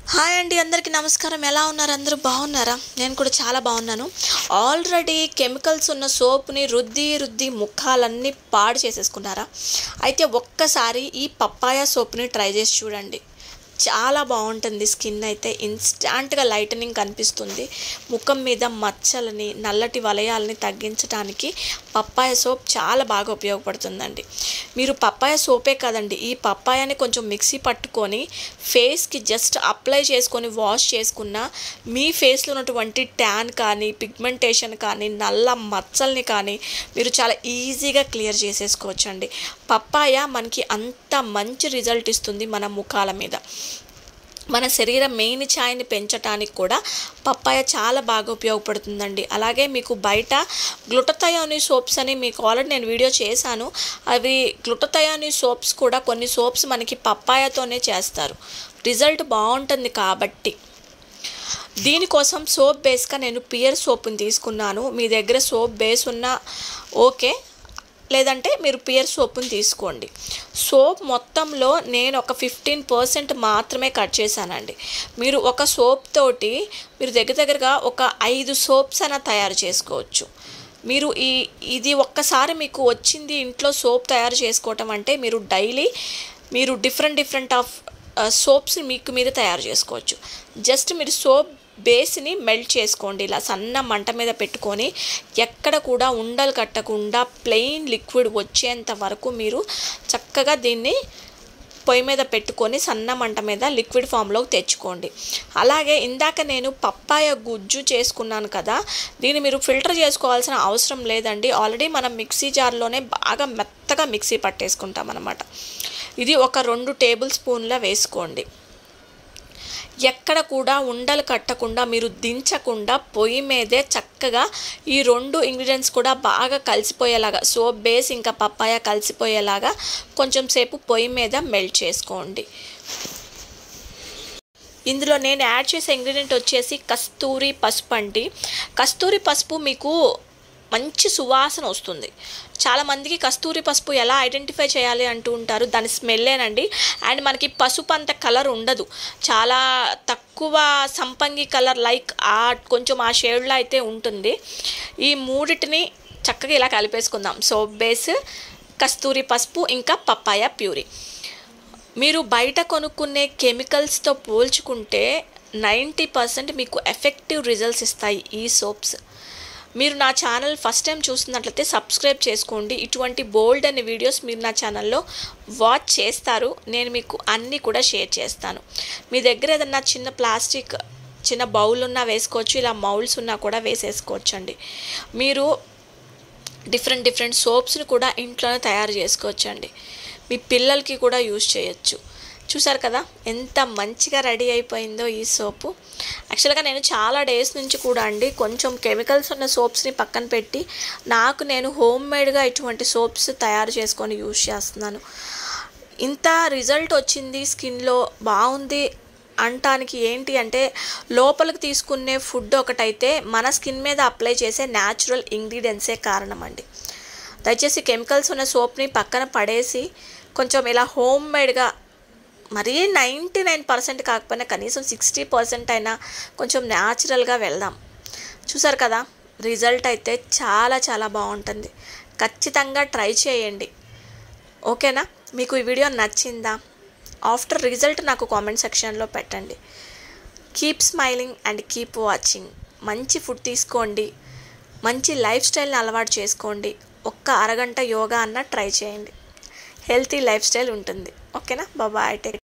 hi అండి అందరికీ నమస్కారం ఎలా ఉన్నారు అందరూ బాగున్నారా నేను కూడా చాలా బాగున్నాను ఆల్రెడీ కెమికల్స్ ఉన్న సోప్ని రుద్ది రుద్ది ముఖాలన్నీ పాడు చేసేసుకున్నారా అయితే ఒక్కసారి ఈ పప్పాయ సోప్ని ట్రై చేసి చూడండి చాలా బాగుంటుంది స్కిన్ అయితే ఇన్స్టాంట్గా లైటనింగ్ కనిపిస్తుంది ముఖం మీద మచ్చలని నల్లటి వలయాలని తగ్గించడానికి పప్పాయ సోప్ చాలా బాగా ఉపయోగపడుతుందండి మీరు పప్పాయ సోపే కదండి ఈ పప్పాయని కొంచెం మిక్సీ పట్టుకొని ఫేస్కి జస్ట్ అప్లై చేసుకొని వాష్ చేసుకున్న మీ ఫేస్లో ఉన్నటువంటి ట్యాన్ కానీ పిగ్మెంటేషన్ కానీ నల్ల మచ్చల్ని కానీ మీరు చాలా ఈజీగా క్లియర్ చేసేసుకోవచ్చండి పప్పాయ మనకి అంత మంచి రిజల్ట్ ఇస్తుంది మన ముఖాల మీద మన శరీర మెయిన్ ఛాయ్ని పెంచడానికి కూడా పప్పాయ చాలా బాగా ఉపయోగపడుతుందండి అలాగే మీకు బయట గ్లుటథయోని సోప్స్ అని మీకు ఆల్రెడీ నేను వీడియో చేశాను అవి గ్లుటథయోని సోప్స్ కూడా కొన్ని సోప్స్ మనకి పప్పాయతోనే చేస్తారు రిజల్ట్ బాగుంటుంది కాబట్టి దీనికోసం సోప్ బేస్గా నేను పియర్ సోప్ని తీసుకున్నాను మీ దగ్గర సోప్ బేస్ ఉన్నా ఓకే లేదంటే మీరు పియర్ సోప్ని తీసుకోండి సోప్ మొత్తంలో నేను ఒక ఫిఫ్టీన్ పర్సెంట్ మాత్రమే కట్ చేశానండి మీరు ఒక సోప్ తోటి మీరు దగ్గర దగ్గరగా ఒక ఐదు సోప్స్ అయినా తయారు చేసుకోవచ్చు మీరు ఈ ఇది ఒక్కసారి మీకు వచ్చింది ఇంట్లో సోప్ తయారు చేసుకోవటం అంటే మీరు డైలీ మీరు డిఫరెంట్ డిఫరెంట్ ఆఫ్ సోప్స్ మీకు మీద తయారు చేసుకోవచ్చు జస్ట్ మీరు సోప్ బేస్ని మెల్ట్ చేసుకోండి ఇలా సన్న మంట మీద పెట్టుకొని ఎక్కడ కూడా ఉండలు కట్టకుండా ప్లెయిన్ లిక్విడ్ వచ్చేంత వరకు మీరు చక్కగా దీన్ని పొయ్యి మీద పెట్టుకొని సన్న మంట మీద లిక్విడ్ ఫామ్లోకి తెచ్చుకోండి అలాగే ఇందాక నేను పప్పాయ గుజ్జు చేసుకున్నాను కదా దీన్ని మీరు ఫిల్టర్ చేసుకోవాల్సిన అవసరం లేదండి ఆల్రెడీ మనం మిక్సీ జార్లోనే బాగా మెత్తగా మిక్సీ పట్టేసుకుంటాం అనమాట ఇది ఒక రెండు టేబుల్ స్పూన్ల వేసుకోండి ఎక్కడ కూడా ఉండలు కట్టకుండా మీరు దించకుండా పొయ్యి మీదే చక్కగా ఈ రెండు ఇంగ్రీడియంట్స్ కూడా బాగా కలిసిపోయేలాగా సోప్ బేస్ ఇంకా పప్పాయ కలిసిపోయేలాగా కొంచెం సేపు పొయ్యి మీద మెల్ట్ చేసుకోండి ఇందులో నేను యాడ్ చేసే ఇంగ్రీడియంట్ వచ్చేసి కస్తూరి పసుపు అండి కస్తూరి పసుపు మీకు మంచి సువాసన వస్తుంది చాలామందికి కస్తూరి పసుపు ఎలా ఐడెంటిఫై చేయాలి అంటూ ఉంటారు దాని స్మెల్లేనండి అండ్ మనకి పసుపు అంత కలర్ ఉండదు చాలా తక్కువ సంపంగి కలర్ లైక్ ఆ కొంచెం ఆ షేడ్లో అయితే ఉంటుంది ఈ మూడిటిని చక్కగా ఇలా కలిపేసుకుందాం సోప్ బేస్ కస్తూరి పసుపు ఇంకా పప్పాయ ప్యూరీ మీరు బయట కొనుక్కునే కెమికల్స్తో పోల్చుకుంటే నైంటీ పర్సెంట్ మీకు ఎఫెక్టివ్ రిజల్ట్స్ ఇస్తాయి ఈ సోప్స్ మీరు నా ఛానల్ ఫస్ట్ టైం చూస్తున్నట్లయితే సబ్స్క్రైబ్ చేసుకోండి ఇటువంటి బోల్డ్ అనే వీడియోస్ మీరు నా ఛానల్లో వాచ్ చేస్తారు నేను మీకు అన్నీ కూడా షేర్ చేస్తాను మీ దగ్గర ఏదన్నా చిన్న ప్లాస్టిక్ చిన్న బౌల్ ఉన్నా వేసుకోవచ్చు ఇలా మౌల్స్ ఉన్నా కూడా వేసేసుకోవచ్చు అండి మీరు డిఫరెంట్ డిఫరెంట్ సోప్స్ని కూడా ఇంట్లోనే తయారు చేసుకోవచ్చండి మీ పిల్లలకి కూడా యూజ్ చేయొచ్చు చూసారు కదా ఎంత మంచిగా రెడీ అయిపోయిందో ఈ సోపు యాక్చువల్గా నేను చాలా డేస్ నుంచి కూడా అండి కొంచెం కెమికల్స్ ఉన్న సోప్స్ని పక్కన పెట్టి నాకు నేను హోమ్ మేడ్గా ఇటువంటి సోప్స్ తయారు చేసుకొని యూజ్ చేస్తున్నాను ఇంత రిజల్ట్ వచ్చింది స్కిన్లో బాగుంది అంటానికి ఏంటి అంటే లోపలికి తీసుకునే ఫుడ్ ఒకటైతే మన స్కిన్ మీద అప్లై చేసే న్యాచురల్ ఇంగ్రీడియంట్సే కారణం అండి దయచేసి కెమికల్స్ ఉన్న సోప్ని పక్కన పడేసి కొంచెం ఇలా హోమ్ మేడ్గా మరీ నైంటీ నైన్ పర్సెంట్ కాకపోయినా కనీసం సిక్స్టీ పర్సెంట్ అయినా కొంచెం న్యాచురల్గా వెళ్దాం చూసారు కదా రిజల్ట్ అయితే చాలా చాలా బాగుంటుంది ఖచ్చితంగా ట్రై చేయండి ఓకేనా మీకు ఈ వీడియో నచ్చిందా ఆఫ్టర్ రిజల్ట్ నాకు కామెంట్ సెక్షన్లో పెట్టండి keep smiling and keep watching మంచి ఫుడ్ తీసుకోండి మంచి లైఫ్ స్టైల్ని అలవాటు చేసుకోండి ఒక్క అరగంట యోగా అన్న ట్రై చేయండి హెల్తీ లైఫ్ స్టైల్ ఉంటుంది ఓకేనా బాబాయ్ టేక్